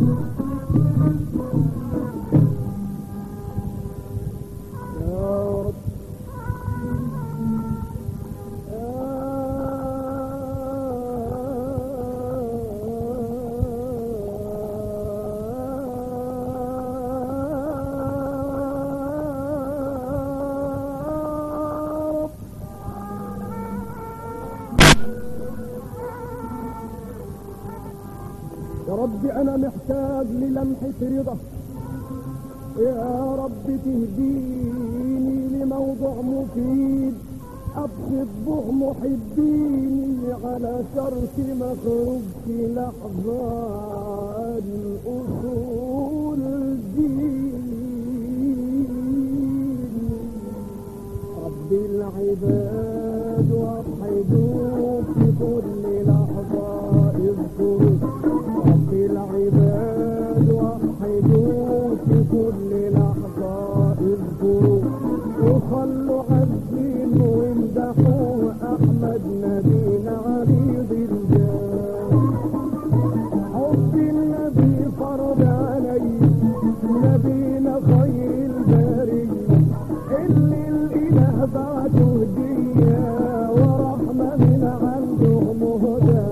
يا رب يا رب يا رب انا محتاج للمحة رضا يا رب تهديني لموضوع مفيد ابسط به محبيني على شرط مخروج في لحظة عن اصول الدين رب العباد وحدوك في كل لحظة اذكروا رب العباد وحدوك في كل لحظة اذكروا وخلوا عزين وامدحوا احمد نبينا عريض الجاه حب النبي فرض علي نبينا خير البرية اللي الاله بعته هدية ورحمة من عنده مهدى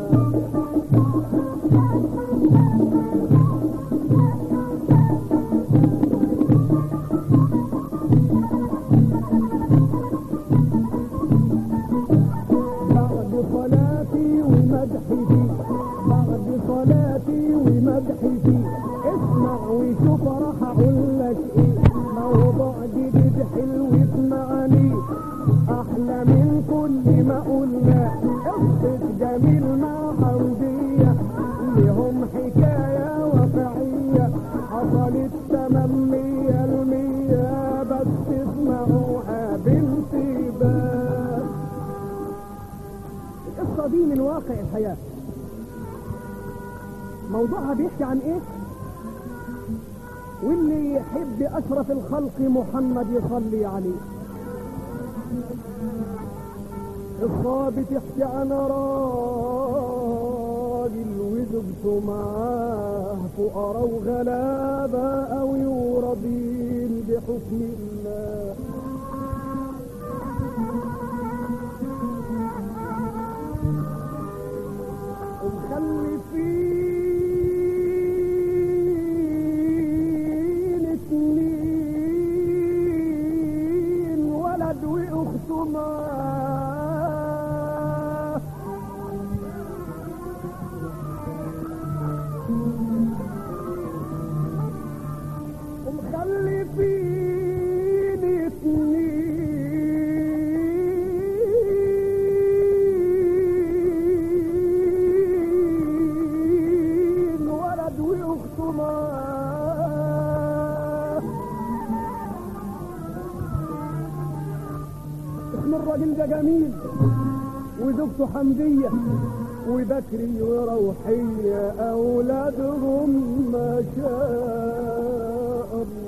بعد صلاتي ومدحي فيه بعد صلاتي ومدحي فيه اسمع وشوف راح اقول لك ايه موضوع جديد حلو اسمعني احلى من كل ما قلنا قصة جميل مع حمدية لهم حكاية واقعية حصلت تمام مية المية بس اسمعوها بانتباه القصة دي من واقع الحياة موضوعها بيحكي عن ايه واللي يحب اشرف الخلق محمد يصلي عليه القصة بتحكي عن راجل وزوجته معاه فقراء وغلابة او يرضين بحكم الله ومخلفين اتنين ولد واخته معاه ومخلفين اتنين ولد واخته معاه اسم الراجل ده جميل وزوجته حمدية وبكري وروحية أولادهم ما شاء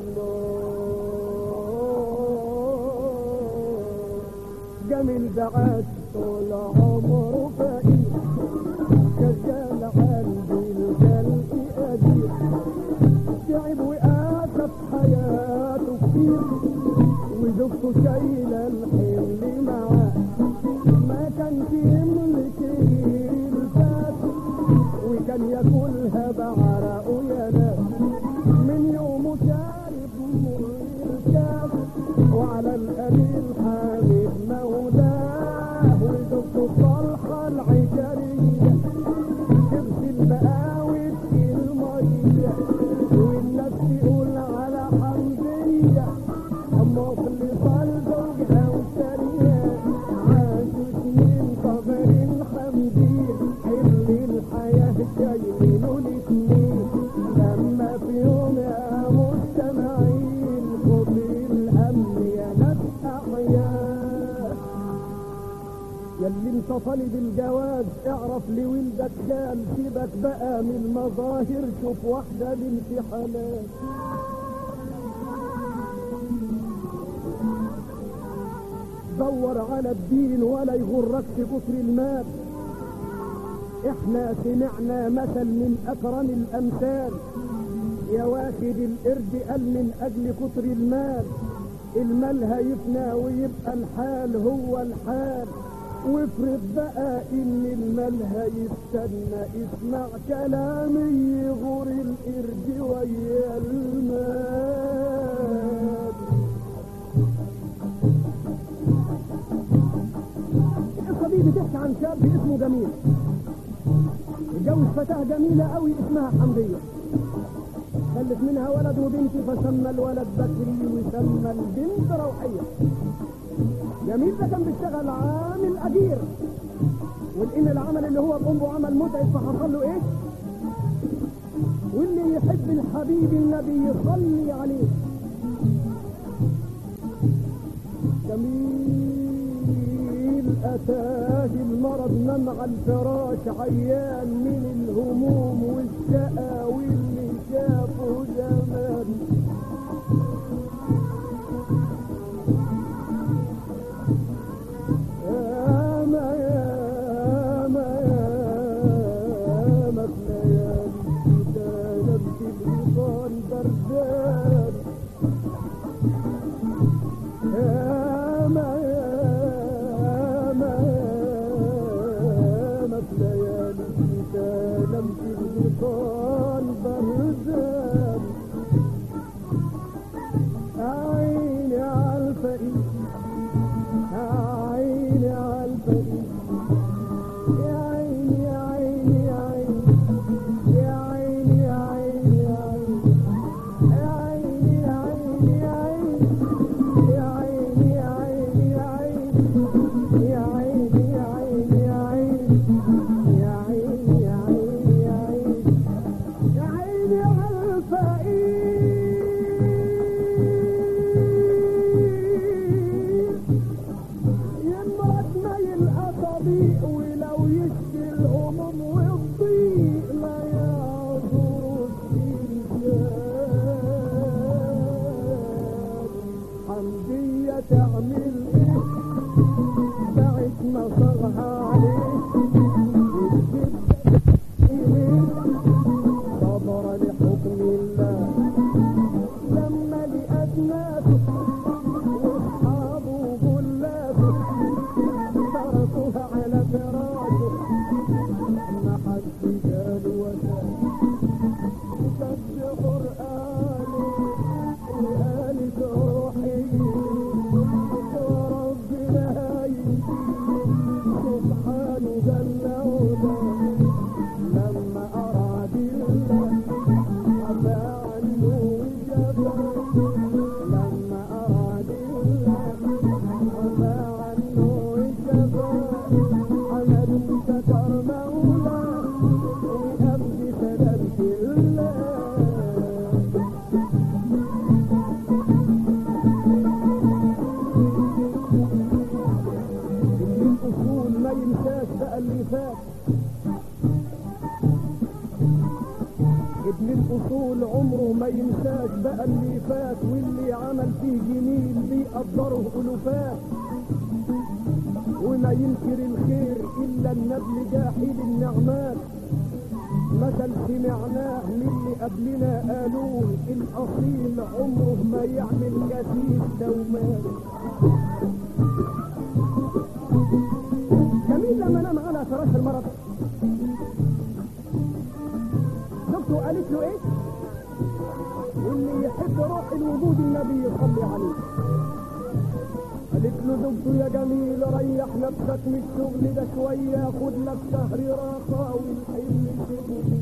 الله جميل ده عاش طول عمره فقير شغال عندي الخلق قدير تعب وقاسى في حياته كتير وزوجته شايلة الحمل معاه ما كانش يملك الفات وكان ياكلها بعرقه يا ناس من يومه شارب مر الكاس وعلى القليل حامد مولاه وزوجته الصالحة العجرية تغسل بقاوي المية والناس تقول على حمدية مخلصة لزوجها وسرية عاشوا سنين صبر الحمدية حل الحياة شايلينه الاتنين لما في يوم يا مستمعين خد الهم يا ناس أحياء يلي انت طالب الجواز اعرف لولدك خال سيبك بقى من المظاهر شوف واحدة بنت حلال دور على الدين ولا يغرك في كتر المال احنا سمعنا مثل من اكرم الامثال يا واخد القرد قال من اجل كتر المال المال هيفنى ويبقى الحال هو الحال وافرض بقى ان المال هيستنى اسمع كلامي يغور القرد ويا المال القصه دي بتحكي عن شاب اسمه جميل اتجوز فتاة جميلة قوي اسمها حمدية خلف منها ولد وبنت فسمى الولد بكري وسمى البنت روحية جميل ده كان بيشتغل عامل أجير ولأن العمل اللي هو بأمه عمل متعب فحصل له إيه؟ واللي يحب الحبيب النبي يصلي عليه جميل أتاه المرض نام على الفراش عيان من الهموم والشقا واللي شافه زمان ياما ياما ياما في ليالي كانت الغيطان بردان ياما ياما ياما في ليالي كانت الغيطان بردان عيني عالفقير عيني عالفقير يا عيني يا عيني يا عيني يا عيني يا عيني يا عيني يا عيني يا عيني يا عيني يا عيني يا عيني يا عيني يا عيني يا عيني يا عيني يا عيني يا عيني يا عيني على الفقير يمرض ما يلقى طبيب ولو يشكي الهموم والضيق لا يعذر الإنسان حمدية تعمل إيه بعد ما صغها عليه الجد إليه صبر لحكم الله لما لأدناته واصحابه غلاته تركوها على فراشه ما حد قال وسام بس قرآني وقالت روحي وربنا هيدي سبحانه جل وعلا لما أراد الله عفى عنه وجبه لما أراد الله عفى عنه وجبه عمل ستر مولاه وأبد سلامة الله ابن الأصول ما ينساش بقى اللي فات ابن الأصول عمره ما ينساش بقى اللي فات واللي عمل فيه جميل بيقدره ألوفات وما ينكر الخير إلا النبل جاحد النعمات مثل سمعناه من اللي قبلنا قالوه الأصيل عمره ما يعمل كثير دومات جميل لما نام على فراش المرض زوجته قالت له ايه واللي يحب روح الوجود النبي يصلي عليه قالت له زوجته يا جميل ريح نفسك من الشغل ده شويه خد لك شهر راحه والحلم سيبه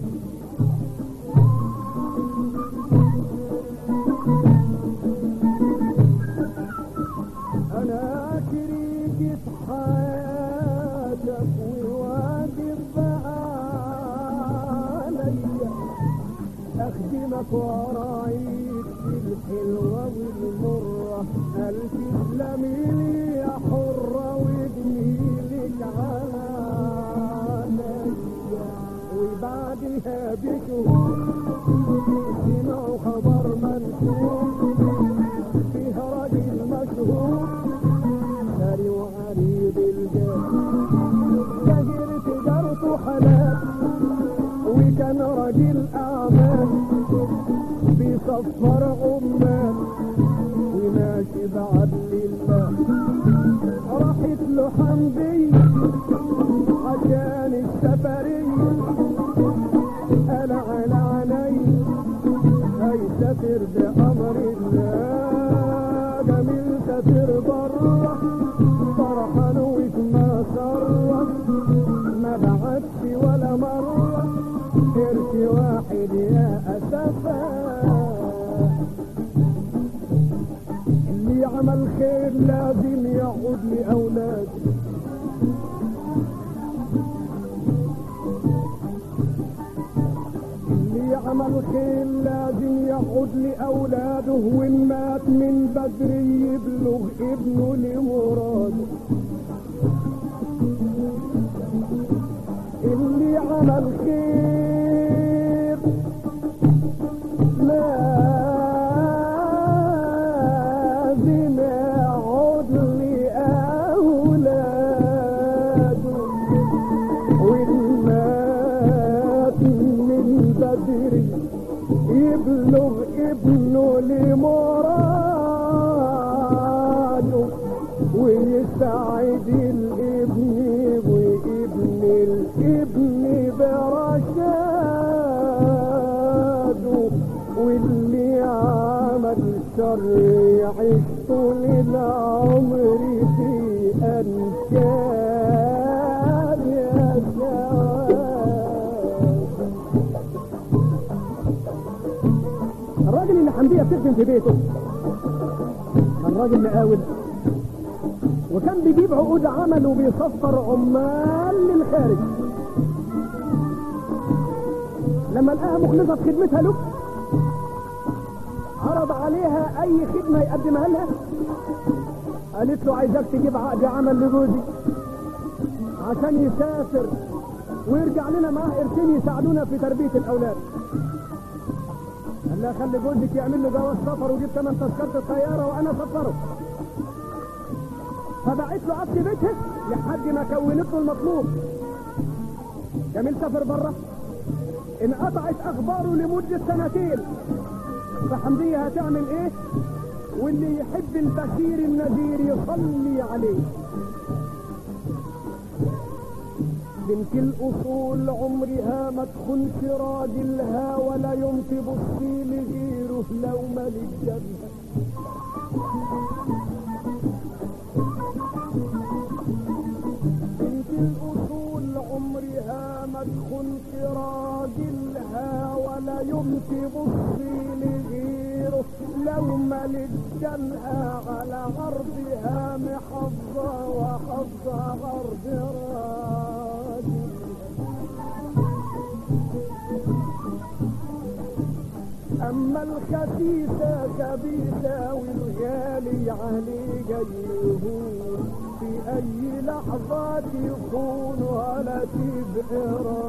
انا كريكة حياتك وواجب بقى عليا اخدمك وراعيك في الحلوة والمرة الف تسلمي لي يا حرة وجميلك عليا وبعدها بشهور سمعوا خبر منشور فيها راجل مشهور ثري وعريض الجاه تاجر تجارته حلال بيصفر عمان وماشي بعدل الله راحت له حمدية عشان السفرية انا على عيني هيسافر بأمر الله جميل سافر بره فرحان وما سره ما بعدش ولا مرة قرش واحد يا أسفا اللي عمل خير لازم يعود لأولاده اللي عمل خير لازم يعود لأولاده وإن مات من بدري يبلغ ابنه لمراده اللي عمل خير لازم يعود لأولاده وإن مات من بدري يبلغ ابنه لمراده ويسعد الابن وابن الابن برشاده واللي عمل شر يعيش طول العمر في انكار يا سواد الراجل اللي حمدية بتخدم في بيته كان راجل مقاول وكان بيجيب عقود عمل وبيصفر عمال للخارج لما لقاها مخلصة في خدمتها له عرض عليها اي خدمة يقدمها لها قالت له عايزاك تجيب عقد عمل لجوزي عشان يسافر ويرجع لنا معاه قرشين يساعدونا في تربية الاولاد قال لها خلي جوزك يعمل له جواز سفر وجيب ثمن تذكرة الطيارة وانا سفره فبعت له عبد بيتها لحد ما كونت له المطلوب جميل سافر بره انقطعت اخباره لمدة سنتين فحمدية هتعمل ايه واللي يحب البشير النذير يصلي عليه بنت الاصول عمرها ما تخنش راجلها ولا يوم تبصي لغيره لو مال الجنه بنت الاصول عمرها ما تخنش راجلها ولا يوم تبصي لغيره لو مال الجنة على عرضها محافظة وحافظة عرض راجل أما الخسيسة خبيثة والغالي عليه جيهون في أي لحظة يكون ولا تبقى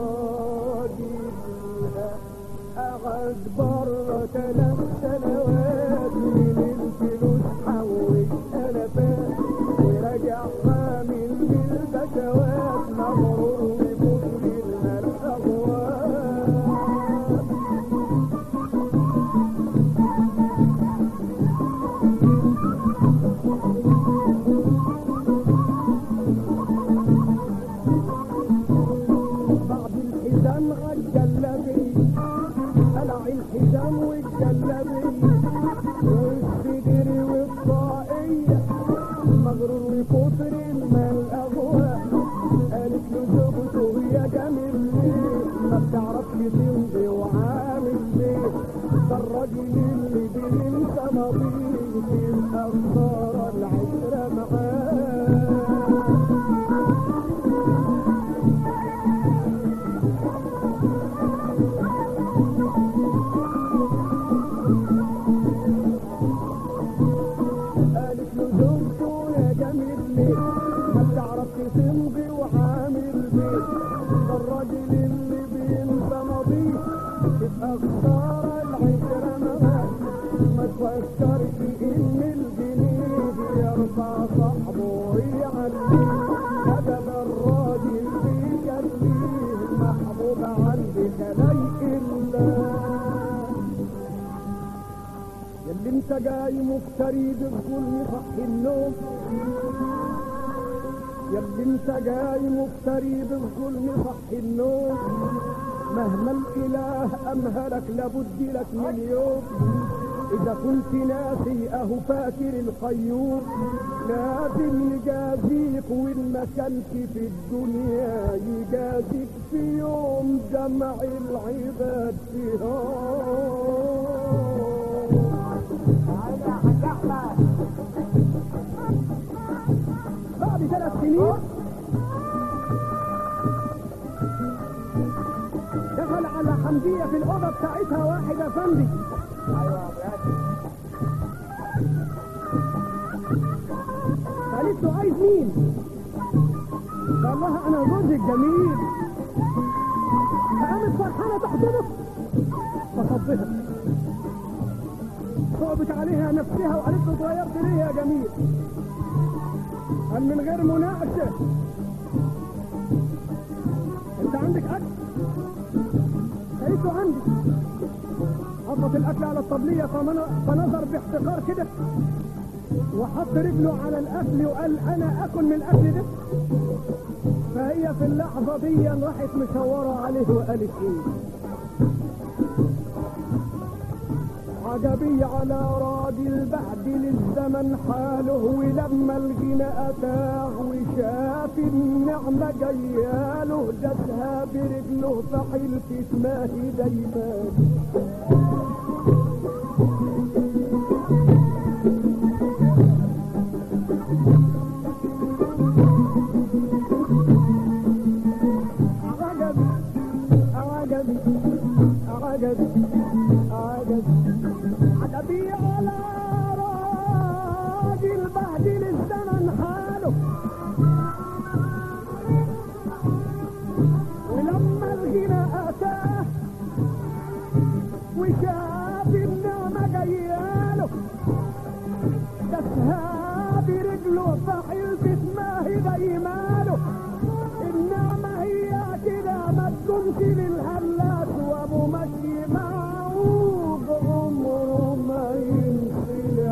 راجلها قعد برا ثلاث سنوات من الفلوس حوش ألفات ورجع حامل بالبشوات مغرور بكل الأغوات بعد الحزام عالجلبي قلع الحزام والجلبي والسدر والطاقية مغرور وكتر ما الأغواء قالت له زوجته يا جميل ليه ما بتعرفش تمضي وعامل ليه ده الراجل اللي بينسى ماضيه يبقى خسارة العشرة معاه قالت له زوجته يا جميل ليه ما بتعرفش تمضي وعامل بيه ده الراجل اللي بينسى ماضيه تبقى خسارة العشرة معاه ما تفكرش ان الجنيه يرفع صاحبه ويعليه أدب الراجل بيجليه محبوب عند خلايق الله انت جاي مفتري بالظلم صح النوم يا اللي انت جاي مفتري بالظلم صح النوم مهما الاله امهلك لابد لك من يوم اذا كنت ناسي اهو فاكر القيوم لازم يجازيك وان ما كانش في الدنيا يجازيك في يوم جمع العباد فيها بعد ثلاث سنين دخل على حمدية في الأوضة بتاعتها واحد أفندي قالت له عايز مين؟ قال لها أنا جوزك جميل فقامت فرحانة تحضنه فصبها صعبت عليها نفسها وقالت له اتغيرت ليه يا جميل؟ قال من غير مناقشة انت عندك اكل قالت له عندي حطت الاكل على الطبلية فمن- فنظر باحتقار كده وحط رجله على الاكل وقال انا اكل من الاكل ده فهي في اللحظة دي راحت مشورة عليه وقالت ايه عجبي على راجل بعد للزمن حاله ولما الغنى اتاه وشاف النعمة جياله دسها برجله فحلف اسمه دايما عجبي عجبي عجبي عجبي عجبي على راجل بهدل الزمن حاله ولما الغنى اتاه وشاف النعمة جياله دسها برجله فحلت ما هي دايماله النعمة هي كده ما تكونش للهلات وابو مشي معوج عمره ما ينسي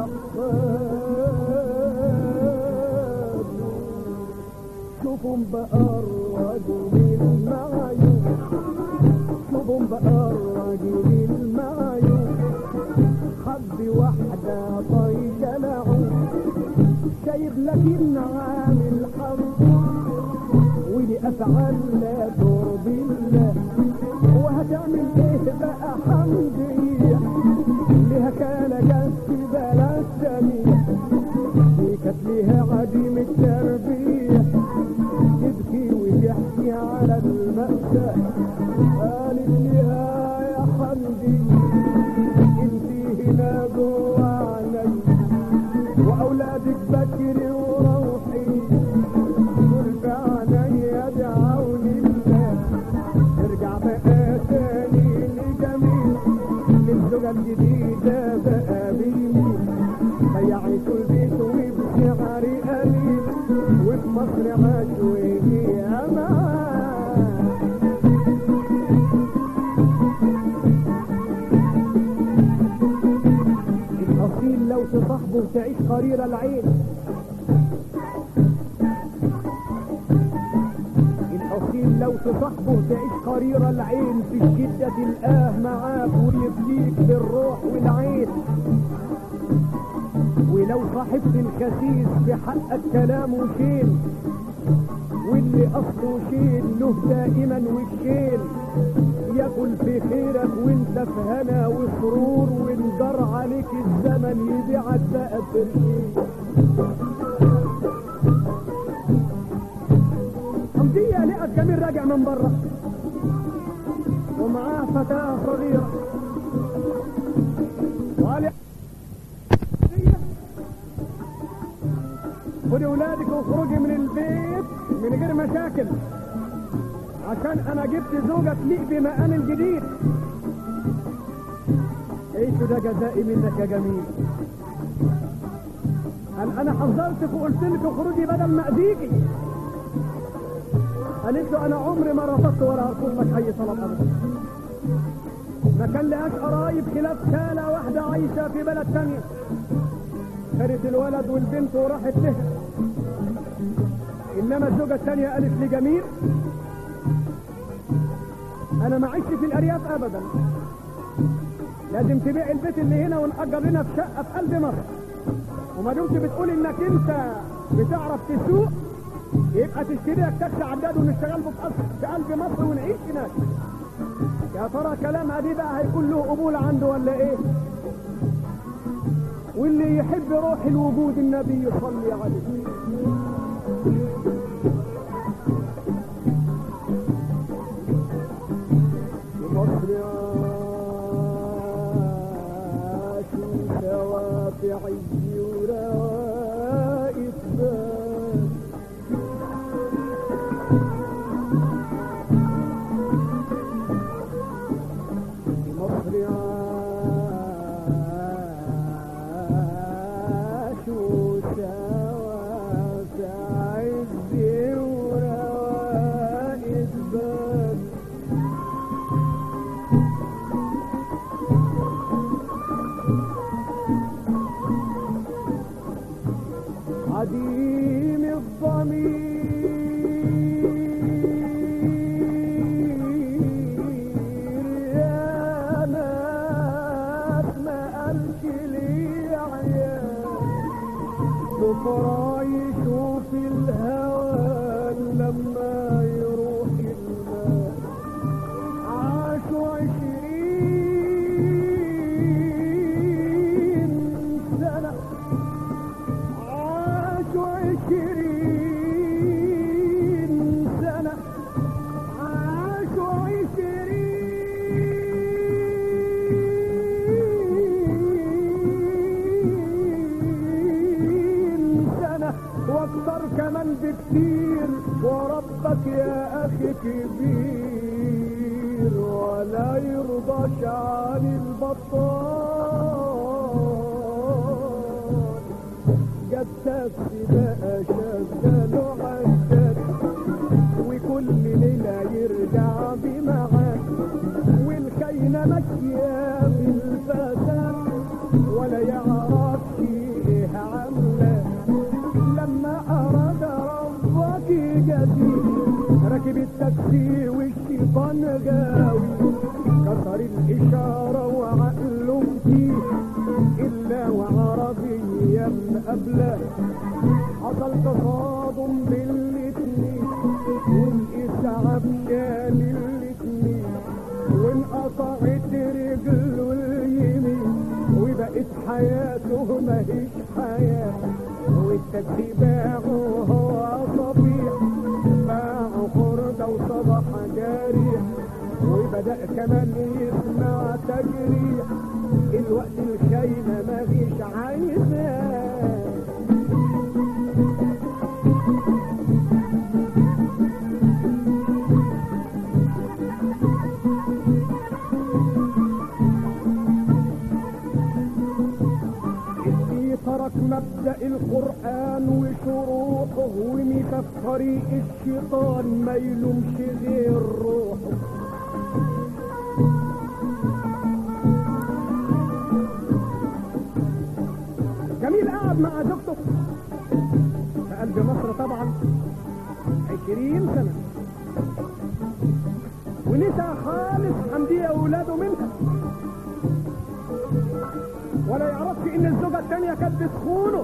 شوفوا بقى الرجل المعيوب شوفوا بقى الرجل المعيوب خد واحدة طايلة لعوب شايف لك النعام الحرب ودي افعال لا ترضي الله وهتعمل ايه بقى حمدية ليها كان جنس بلا سمية دي كانت ليها عديم التربية تبكي وتحكي على المأساة قالت لها يا حمدي انتي هنا جوا عيني واولادك بكري وروحي قلت علي ادعوا لله ارجع بقى تاني لجميل للزوجة الجديدة بقى بيمين هيعيشوا البيت وبشعر قليل وفي مصر عاش ويجي امان الأصيل لو تصاحبه تعيش قرير العين الأصيل لو تصاحبه تعيش قرير العين في الشدة تلقاه معاك ويبليك بالروح والعين ولو صاحبت الخسيس في حقك كلامه شين واللي اصله شين له دائما والشين ياكل في خيرك وانت في هنا وسرور وانجر عليك الزمن يبيعك بقى برشين حمدية لقت جميل راجع من بره ومعاه فتاة صغيرة وقال يا حمدية، خدي ولادك واخرجي من البيت من غير مشاكل عشان انا جبت زوجة تليق بمقام الجديد ايش ده جزائي منك يا جميل قال انا حذرتك وقلت لك اخرجي بدل ما اذيكي قالت له انا عمري ما رفضت ولا هرفض لك اي طلب ابدا ما كان لهاش قرايب خلاف خالة واحدة عايشة في بلد تانية خدت الولد والبنت وراحت لها انما الزوجة التانية قالت لجميل انا ما عشت في الارياف ابدا لازم تبيع البيت اللي هنا ونأجر لنا في شقة في قلب مصر وما دمت بتقول انك انت بتعرف تسوق يبقى تشتري لك تاكسي عداد ونشتغل في قصر في قلب مصر ونعيش هناك يا ترى كلامها دي بقى هيكون له قبول عنده ولا ايه واللي يحب روح الوجود النبي يصلي عليه مصر عاشوا دوافعي ورائد بال مصر عاشوا دوافعي ورائد بال عديم الضمير يا ناس ما قالش لي عيال بكرة يشوف الهوى لما يروح المال عاشوا عشرين سنة عاشوا عشرين سنة عاشوا عشرين سنة واكتر كمان بكتير وربك يا اخي كبير ولا يرضاش عن البطال جاب تاكسي بقى شغاله عشان وكل ليلة يرجع بمعاد والخينة ماشية في الفساد ولا يعرفش ايه عاملة لما اراد ربك جديد راكب التاكسي والشيطان غاوي كسر الاشارة وعقله فيه الا وعربيا قبله حصل تصادم بالاتنين والاسعاف شال الاتنين وانقطعت رجله اليمين وبقت حياته ماهيش حياة والتاكسي باعه هو صبيح باعه خردة وصبح جارح وبدأ كمان يسمع تجريح الوقت الخاينة ماهيش عايزاه اللي ترك مبدأ القرآن وشروحه ومشى في طريق الشيطان ما يلومش غير روحه جميل قعد مع زوجته في قلب مصر طبعا عشرين سنة ونسى خالص حمدية وولاده منها ولا يعرفش ان الزوجة التانية كانت بتخونه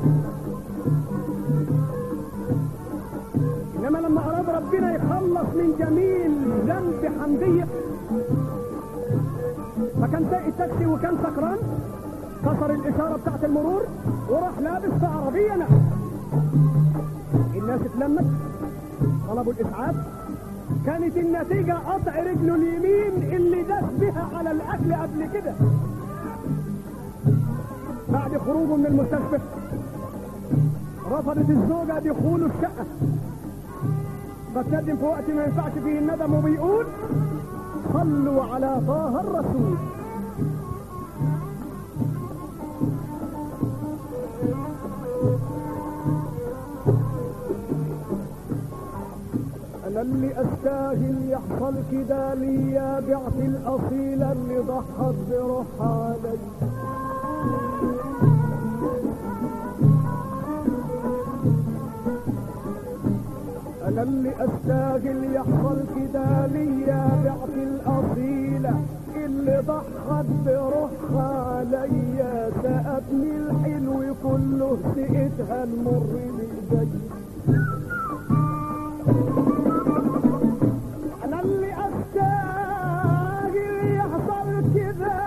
انما لما اراد ربنا يخلص من جميل ذنب حمدية فكان سايق التاكسي وكان سكران كسر الاشارة بتاعت المرور وراح لابس في عربية نقل الناس اتلمت طلبوا الاسعاف كانت النتيجة قطع رجله اليمين اللي داس بها على الاكل قبل كده بعد خروجه من المستشفى رفضت الزوجة دخوله الشقة بتقدم في وقت ما ينفعش فيه الندم وبيقول صلوا على طه الرسول انا اللي استاهل يحصل كده ليا بعت الاصيلة اللي ضحت بروحها علي استاهل يحصل كده ليا بعت الاصيلة اللي ضحت بروحها عليا سقتني الحلو كله سقتها المر بايدي انا اللي استاهل يحصل كده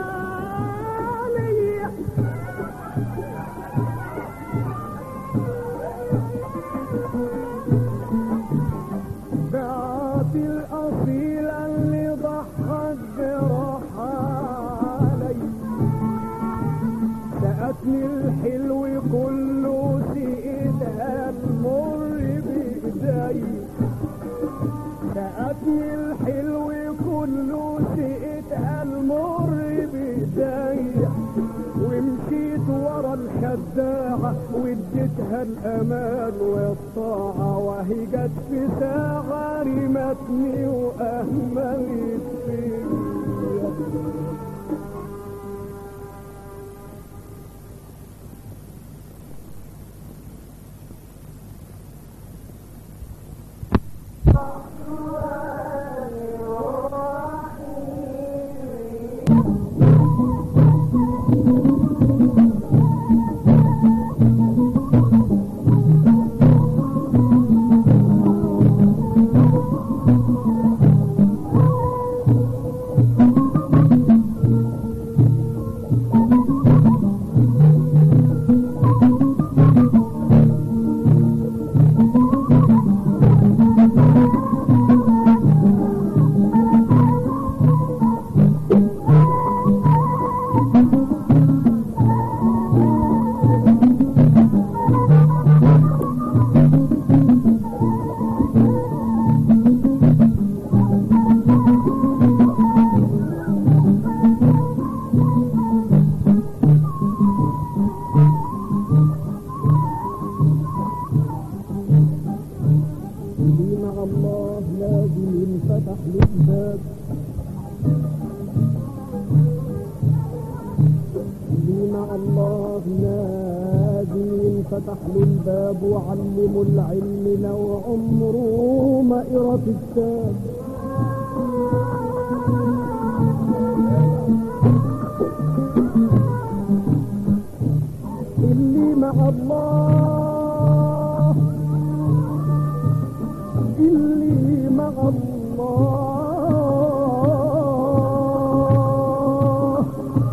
ليا بعت الأصيلة اللي ضحت بروحها علي سقتني الحلو كله سقتها المر بإيدي سقتني الحلو كله سقتها المر بإيدي ومشيت ورا الخداعة واديتها الأمان والطاعة وهي جت في ساعة رمتني وأهملت فيا اللي مع الله لازم ينفتح له الباب اللي مع الله لازم ينفتح له الباب وعلمه العلم لو عمره ما قرا كتاب اللي مع الله اللي مع الله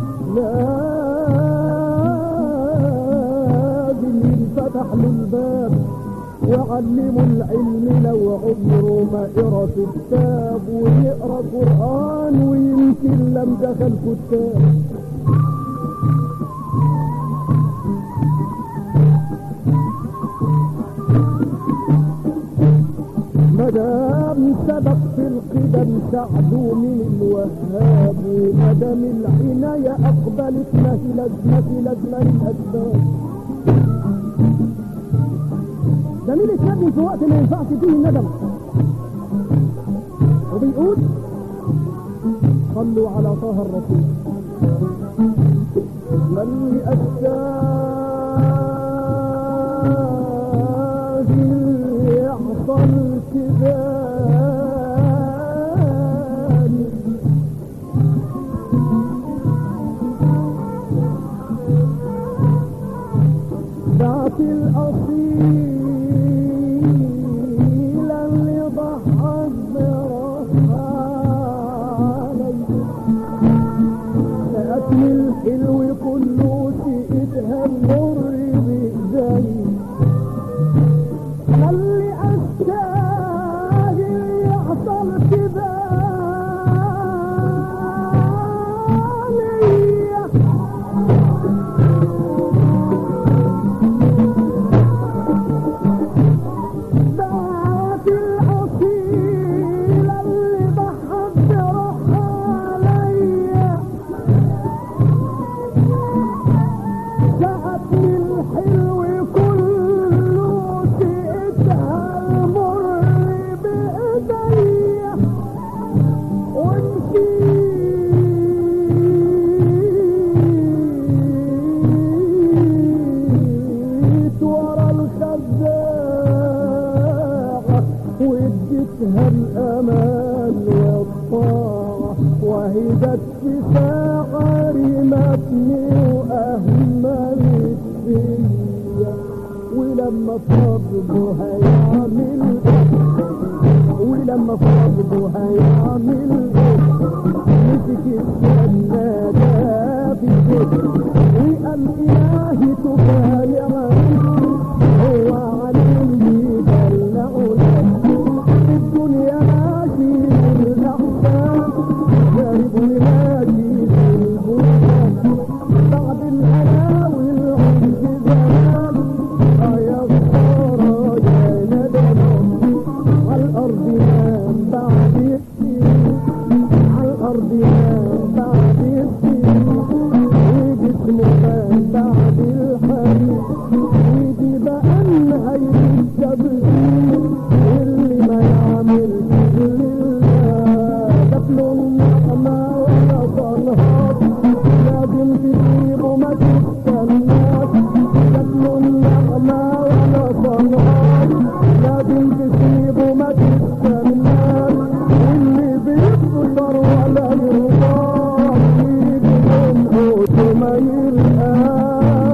لازم ينفتح له الباب وعلمه العلم لو عمره ما قرا كتاب ويقرا قران ويمكن لم دخل كتاب مدام سبق في القدم سعدوا من الوهاب ومدام العناية أقبلت ما في لازمة في لازمة الأسباب ده مين اتندم في وقت ما ينفعش فيه الندم وبيقول صلوا على طه الرسول من أستاهل يحصل كذاني ذات الأصيل اللي ضحت براسها علي لقتني الحلو كله سقتها المر بإيدي اللي أستاهل يحصل كذا ليا ذات الأصيل اللي ضحت بروحها عليا ساعتني ولما فرضه هيعمل ايه ولما فرضه هيعمل ايه مسك السنادة في البيت وقال إلهي تبايعني هو عليم يدلعنا الدنيا ماشي بالأحسان شارب وماشي بالبستان بعد الهنا والعز زمان آه يا خسارة يا ندم عالأرض نام بعد السنين عالأرض نام بعد السنين وجسمه نام بعد الحريق ودي بقى نهاية التبذير اللي ما يعملش لله دفله النعمة ولا طلهات لازم تسيبه ما تستناش دفله النعمة ولا طلهات لازم تسيبه ما تستناش واللي بيفطر ولا يرضاش يجي من قوته ما يلقاش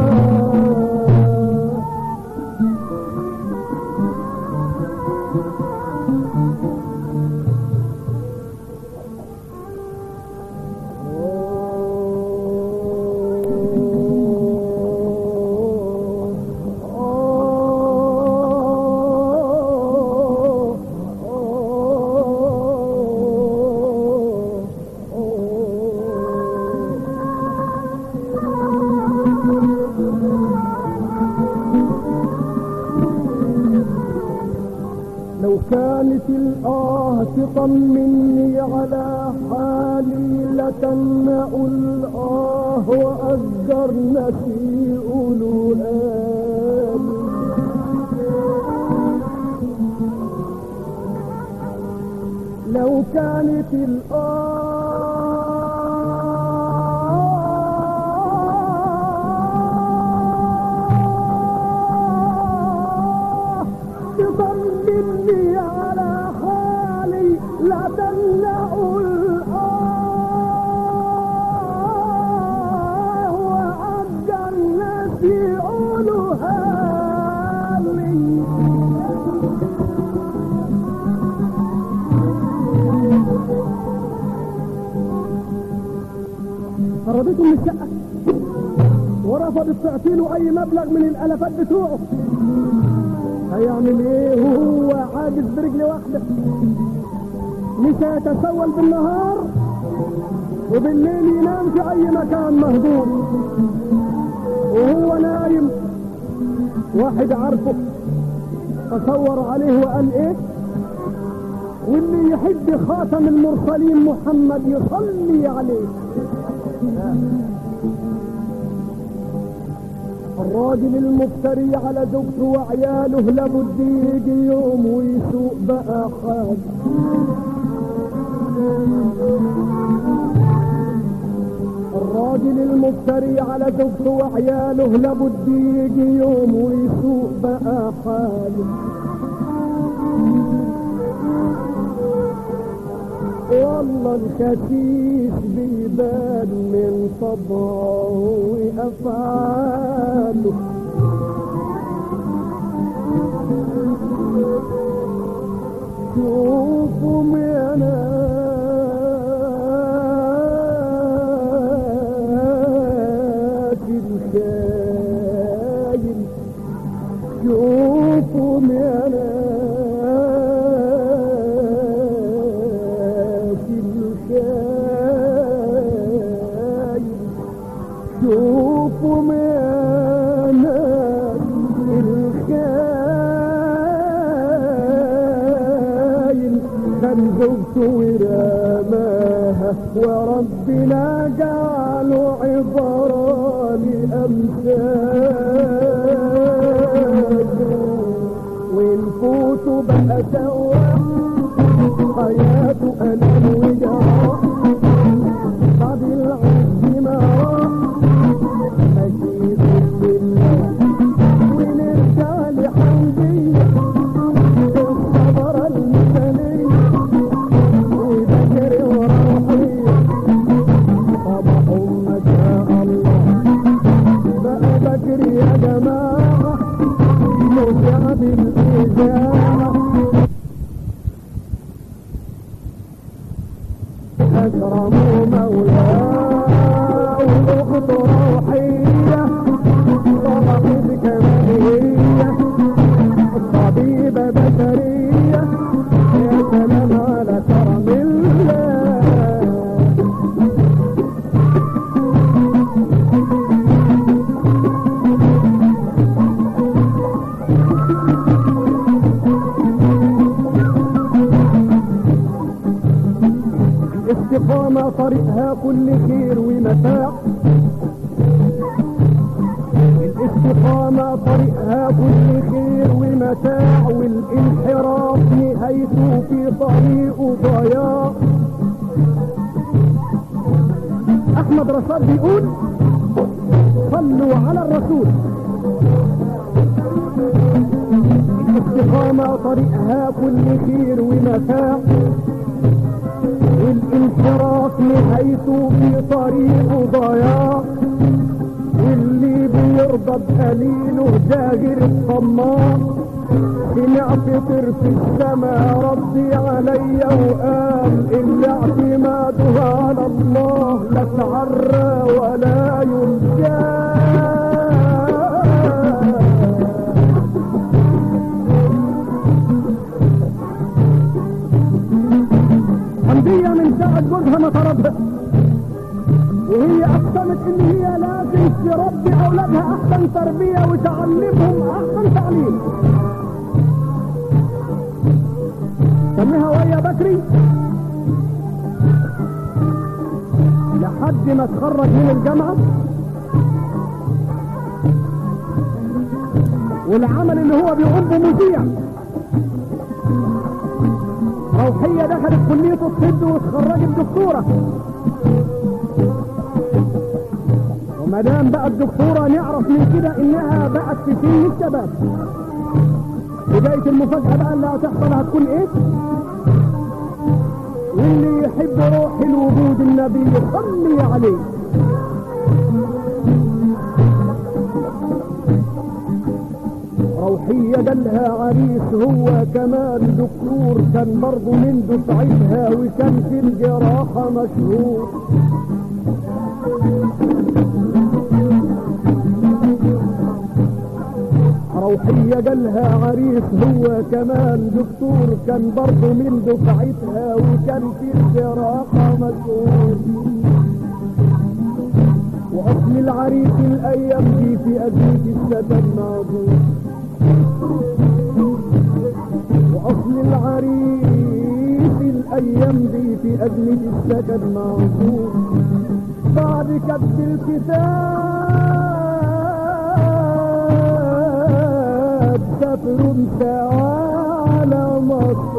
لو كانت الآه تطمني على حالي لتمنع الآه وأجرنا في أولوان لو كانت الآه تطمني على حالي لا تمنع الآه وعجلنا في أولها لي فرضيته من الشقة ورفضت تعطي له أي مبلغ من الألفات بتوعه هيعمل ايه وهو عاجز برجل واحدة مش هيتسول بالنهار وبالليل ينام في اي مكان مهجور وهو نايم واحد عارفه تصور عليه وقال ايه واللي يحب خاتم المرسلين محمد يصلي عليه الراجل المفتري على زوجته وعياله لابد يجي يوم ويسوق بقى حال الراجل المفتري على زوجته وعياله لابد يجي يوم ويسوق بقى حال والله الكثيف بيبان من طبعه وأفعاله شوفوا من الخاين شوفوا من الخاين شوفوا من الخاين كان زوجته ورماها وربنا جعله عبارة لأمثال ونفوته بقى سوا حياته ألم وجراح بعد العز ما راح أكيد بالله ونرجع لحمدية الصبر المثالية وبكر وروحية طبعهم ما شاء الله بقى بكر يا أخت روحية طلقت كمالية طبيبة بشرية يا سلام على كرم الله الاستقامة طريقها كل خير ومتاع الاستقامة طريقها كل خير ومتاع والانحراف نهايته في طريق ضياع احمد رشاد بيقول صلوا على الرسول الاستقامة طريقها كل خير ومتاع والانحراف نهايته في طريق ضياع واللي بيرضى بقليله جاهر الطماع سمعت طير في السماء ربي علي وقال اللي اعتماده على الله لا تعرى ولا يرجى حمدية من ساعة جوزها ما طردها وهي اقسمت ان هي لازم تربي اولادها احسن تربية وتعلمهم احسن تعليم سميها ويا بكري لحد ما تخرج من الجامعة والعمل اللي هو بيقوم بمذيع روحية دخلت كلية الطب واتخرجت دكتورة وما دام بقت دكتورة نعرف من كده انها بقت في سن الشباب بداية المفاجأة بقى اللي هتحصل هتكون ايه واللي يحب روح الوجود النبي صلي عليه روحية جالها عريس هو كمان دكتور كان برضه من دفعتها وكان في الجراحة مشهور روحية جالها عريس هو كمان دكتور كان برضه من دفعتها وكان في الجراحة مشهور وأصل العريس الأيام دي في أزمة الشتم موجود وأصل العريس الأيام دي في أزمة السكن موجود بعد كتب الكتاب سافروا على مصر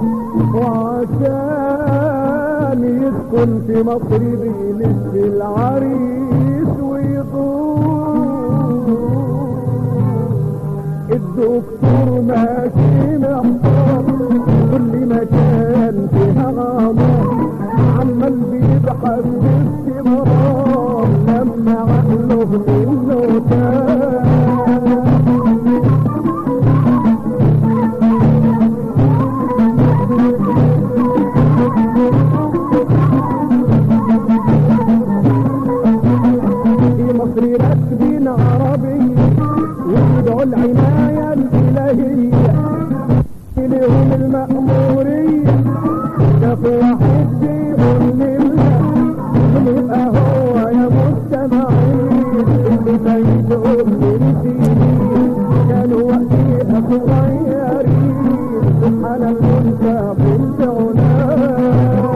وعشان يسكن في مصر بيلف العريس ويطول الدكتور ماشي محتار كل مكان فيها غامض عمال بيبحث باستمرار لما عقله منه تاه في مصر راكبين عربية ويدعوا العناية الإلهية لهم المأمورية شافوا واحد بيقول لله يبقى هو يا مستمعين اللي فايتهم من سنين كانوا وقتها صغيرين سبحان المنتهى بنت عناه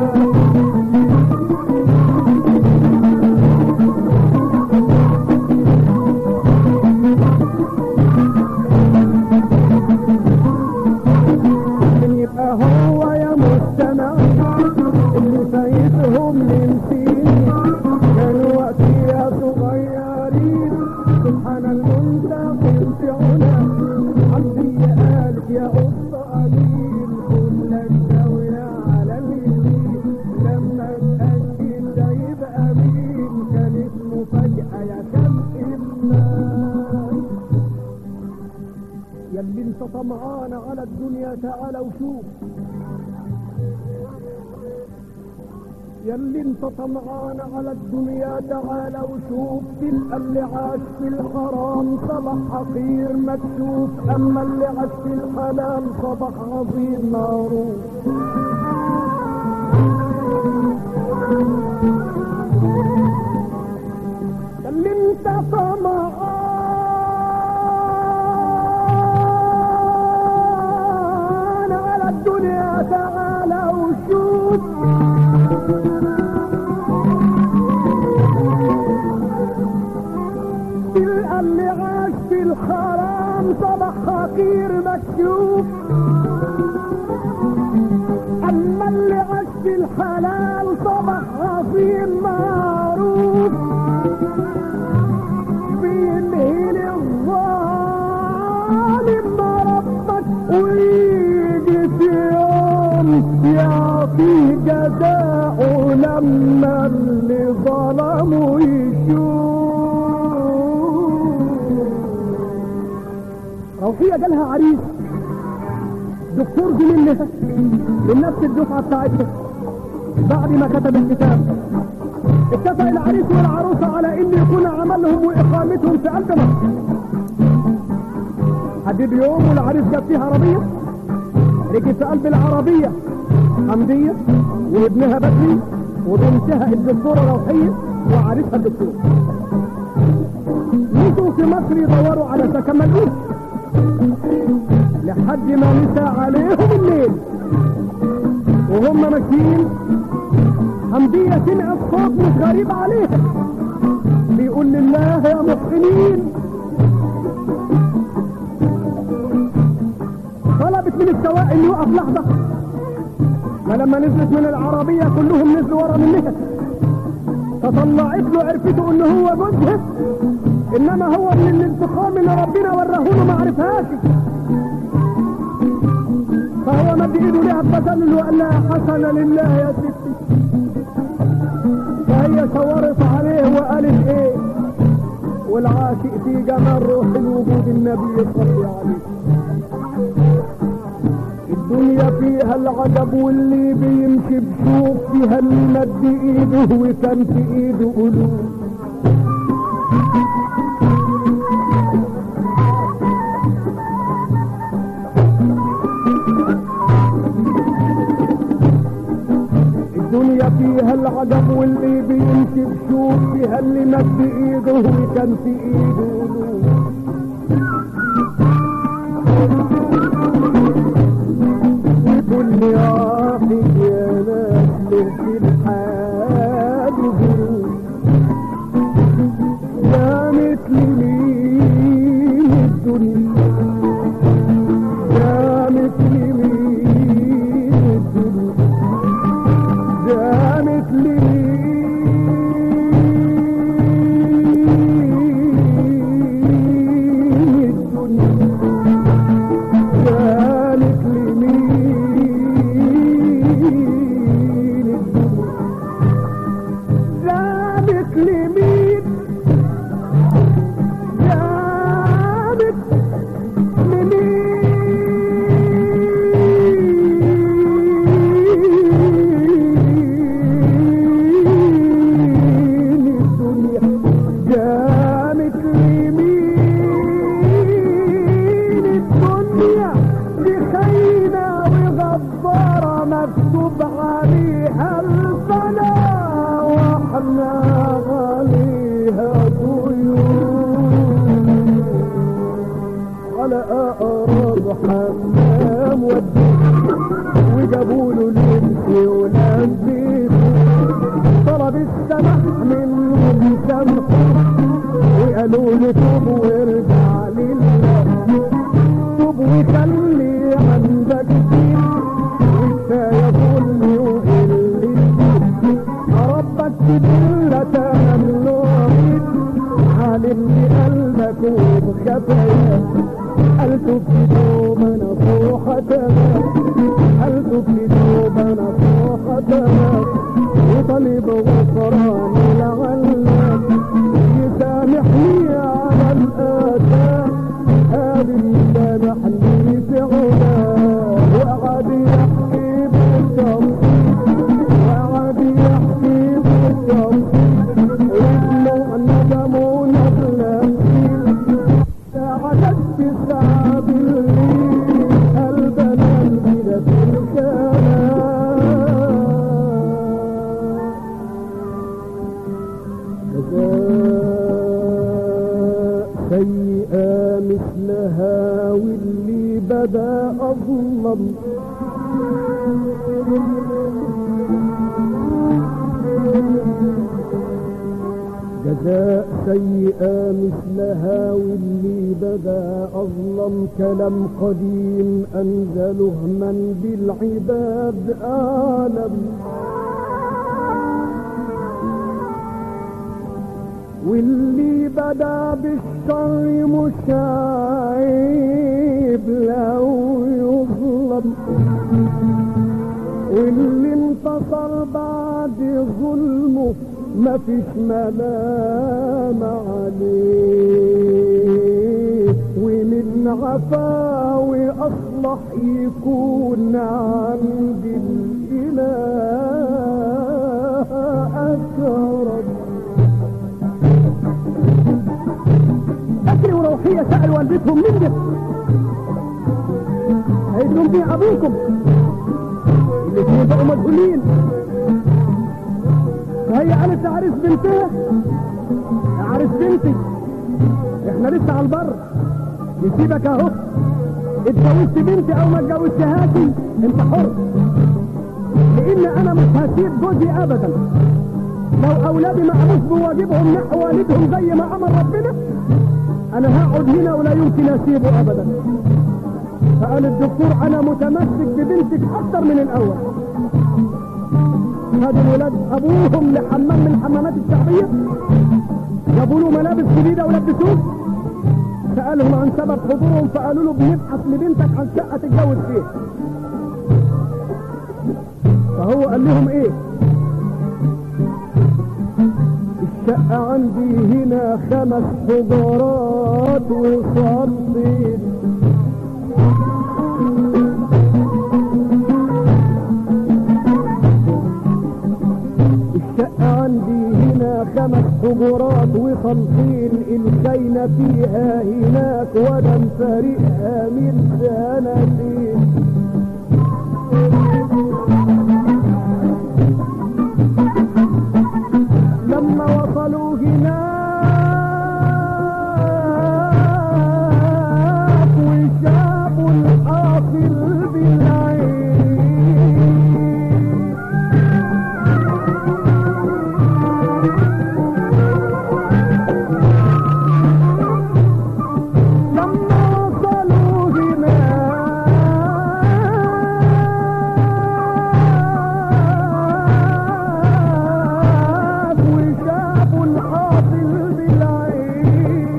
من يبقى هو يا مستمع اللي فايتهم من سنين كانوا وقتها صغيرين سبحان المنتقم في علا عبدي قالت يا قصة أمين كل الزاوية على اليمين لما اتأكد ده يبقى مين كانت مفاجأة يا كم إمام يلي انت طمعان على الدنيا تعالى وشوف يلي انت طمعان على الدنيا تعال وشوف تلقى اللي عاش في الحرام صبح حقير مكشوف اما اللي عاش في الحلال صبح عظيم معروف يلي انت طمعان على الدنيا تعال وشوف تلقى اللي عاش في الحرام صبح حقير مكشوف اما اللي عاش في الحلال صبح عظيم معروف بينهي الظالم ربك ويجي في يوم يعطي جزاءه لما اللي ظلمه يشوف روحية جالها عريس دكتور زميلها من نفس الدفعة بتاعتها بعد ما كتب الكتاب اتفق العريس والعروسة على ان يكون عملهم واقامتهم في قلب مصر حدد يوم والعريس جاب فيه عربية ركب في قلب العربية حمدية وابنها بدري وبنتها الدكتورة روحية وعريسها الدكتور مشوا في مصر يدوروا على سكن ملقوش لحد ما مسى عليهم الليل وهم ماشيين حمدية سمعت صوت مش غريب عليها بيقول لله يا محسنين طلبت من السواق انه يقف لحظة فلما نزلت من العربية كلهم نزلوا ورا منها فطلعت له عرفته انه هو جوزها انما هو من الانتقام اللي ربنا وراه له ما عرفهاش فهو مد ايده ليها بتسلل وقال لها حسنا لله يا ستي فهي شورت عليه وقالت ايه والعاشق في جمال روح الوجود النبي صلى عليه الدنيا فيها العجب واللي بيمشي بشوف فيها اللي مد ايده وكان في ايده قلوب الدنيا فيها العجب واللي بيمشي بشوف فيها اللي مد ايده وكان في ايده قلوب كل واحد يا ناس له في الحال ظروف يا مثل مين الدنيا يا مثل مين الدنيا يا مثل مين الدنيا ذلك لمين ذلك لمين ذلك لمين الدنيا جامت لمين الدنيا دي خاينة وغدارة مكتوب عليها الفنا واحنا عليها طيور على أقرب حمام ودي وجابوا له لبس ولبسه طلب السمح منهم سمحه وقالوا له توب وارجع لله توب وخلي عندك دين وكفايه ظلم وقله ربك كبيرة تملك عالم بقلبك وبخفاياك هل تبكي توبة نصوحة هل تبكي توبة نصوحة وطلب غفران لعلك يسامحني على الآثام هذه يسامحني فعلا وقعد يحكي بالتفصيل وقعد يحكي سيئة مثلها واللي بدا أظلم جزاء سيئة مثلها واللي بدا أظلم كلام قديم أنزله من بالعباد أعلم واللي بدا بالشر مش عيب لو يظلم واللي انتصر بعد ظلمه ما فيش ملام عليه ومن عفا واصلح يكون عند الاله اكرم بكري وروحية سألوا والدتهم مين ده؟ هيدلهم بيه أبوكم الاثنين بقوا مجهولين فهي قالت عريس بنتها عريس بنتي احنا لسه على البر يسيبك اهو اتجوزت بنتي او ما اتجوزتهاش انت حر لان انا مش هسيب جوزي ابدا لو اولادي ما قاموش بواجبهم نحو والدهم زي ما امر ربنا انا هقعد هنا ولا يمكن اسيبه ابدا فقال الدكتور انا متمسك ببنتك اكتر من الاول هذه الولاد ابوهم لحمام من الحمامات الشعبيه جابوا له ملابس جديده ولبسوه سالهم عن سبب حضورهم فقالوا له بنبحث لبنتك عن شقه تتجوز فيها فهو قال لهم ايه الشقة عندي هنا خمس حجرات وصالين الشقة عندي هنا خمس حجرات وخمسين الخينة فيها هناك وانا مفارقها من سنتين لما وصلوا هناك وشافوا الحاصل بالعين لما وصلوا هناك وشافوا الحاصل بالعين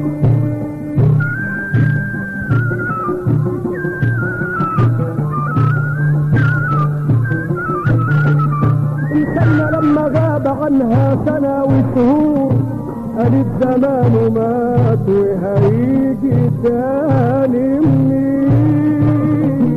السنة لما غاب عنها سنة وشهور قالت زمانه مات وهيجي تاني منين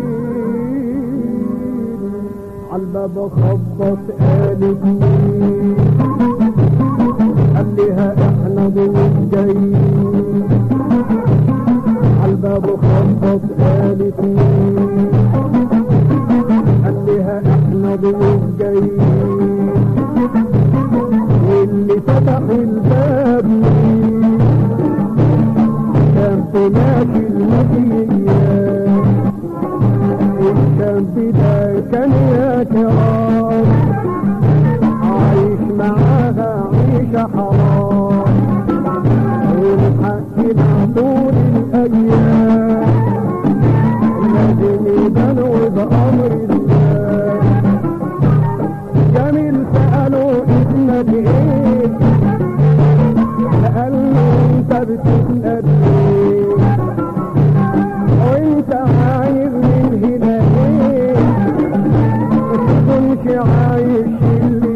عالباب خبط قالت مين قال لها احنا ضيوف جايين عالباب خبط قالت مين قال لها احنا ضيوف جايين واللي فتح الباب مين كان فلاش المدينة الشاب ده كان يا كرام عايش معاها عيشة حرام ونحكي طول الأيام لازم يبنوا بأمر الله جميل سألوا ابنك ايه قال له انت بتسأل ايه وانت عايز من هنا ايه تكونش عايش اللي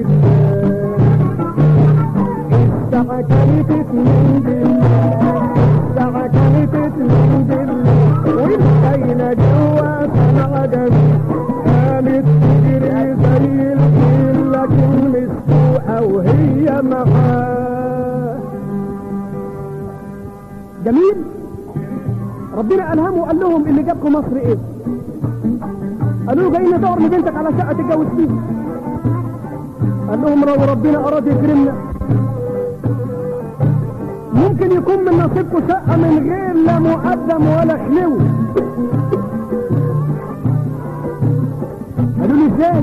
الساعة كانت اتنين بالله الساعة كانت اتنين بالله والخيلة جوا سمع جميل قامت تجري زي الفيل لكن مسكوحة وهي معاه جميل ربنا ألهمه وقال لهم اللي جابكم مصر ايه قالوا له جايين ندور لبنتك على شقة تتجوز فيها قال لهم لو ربنا أراد يكرمنا ممكن يكون من نصيبكم شقة من غير لا مقدم ولا خلو قالوا لي ازاي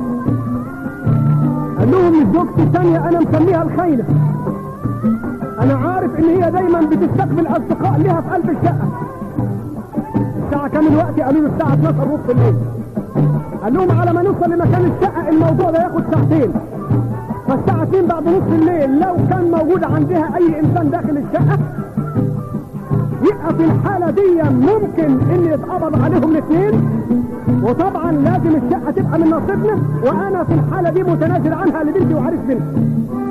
قال لهم زوجتي الثانية انا مسميها الخاينة انا عارف ان هي دايما بتستقبل اصدقاء لها في قلب الشقة الساعة كام الوقت قالوا له الساعة 12 ونص الليل قال لهم على ما نوصل لمكان الشقة الموضوع ده ياخد ساعتين فالساعة 2 بعد نص الليل لو كان موجود عندها اي انسان داخل الشقة يبقى في الحالة دي ممكن ان يتقبض عليهم الاثنين وطبعا لازم الشقة تبقى من نصيبنا وانا في الحالة دي متنازل عنها لبنتي وعريس بنتي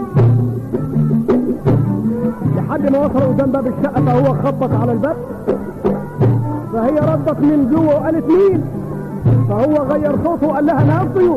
لحد ما وصلوا قدام باب الشقة فهو خبط على الباب فهي ردت من جوه وقالت مين فهو غير صوته وقال لها انا الضيوف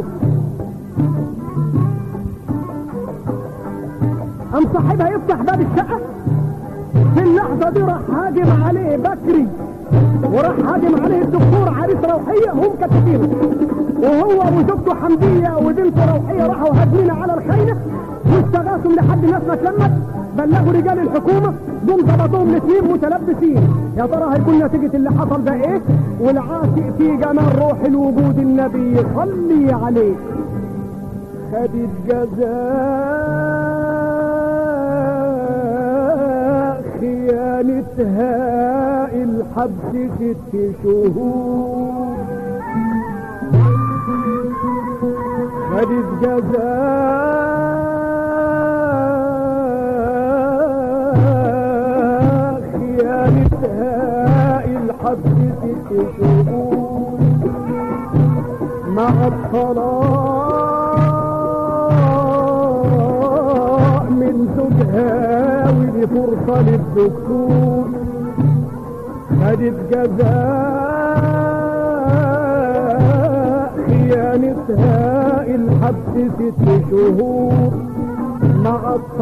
قام صاحبها يفتح باب الشقة في اللحظة دي راح هاجم عليه بكري وراح هاجم عليه الدكتور عريس روحية هم كتفين وهو وزوجته حمدية وبنته روحية راحوا هاجمين على الخينة واستغاثوا لحد الناس ما اتلمت بلغوا رجال الحكومة دول ضبطوهم الاثنين متلبسين يا ترى هيكون نتيجة اللي حصل ده ايه والعاشق في جمال روح الوجود النبي صلي عليه خدت جزاء خيانتها الحبس ست شهور خدت جزاء خيانتها الحبس ست شهور مع الطلاق من زوجها ودي فرصة للدكتور خدت جزاء خيانتها الحبس ست شهور مع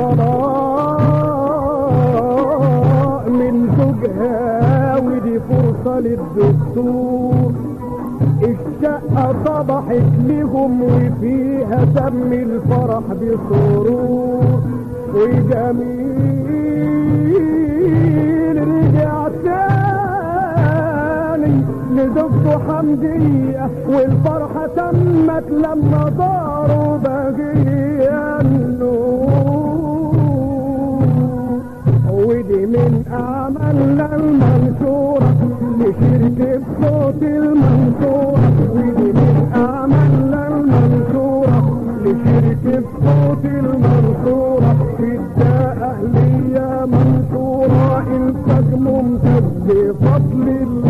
الطلاق من زوجها ودي فرصة للدكتور الشقة صبحت لهم وفيها تم الفرح بسرور وجميل رجع تاني لزوجته حمدية والفرحة تمت لما داروا بقية النور ودي من أعمالنا المنشورة لشركة صوت المنصورة ودي من أعمالنا المنشورة لشركة صوت المنصورة في الداء أهلية منصورة إنتاج ممتاز بفضل الله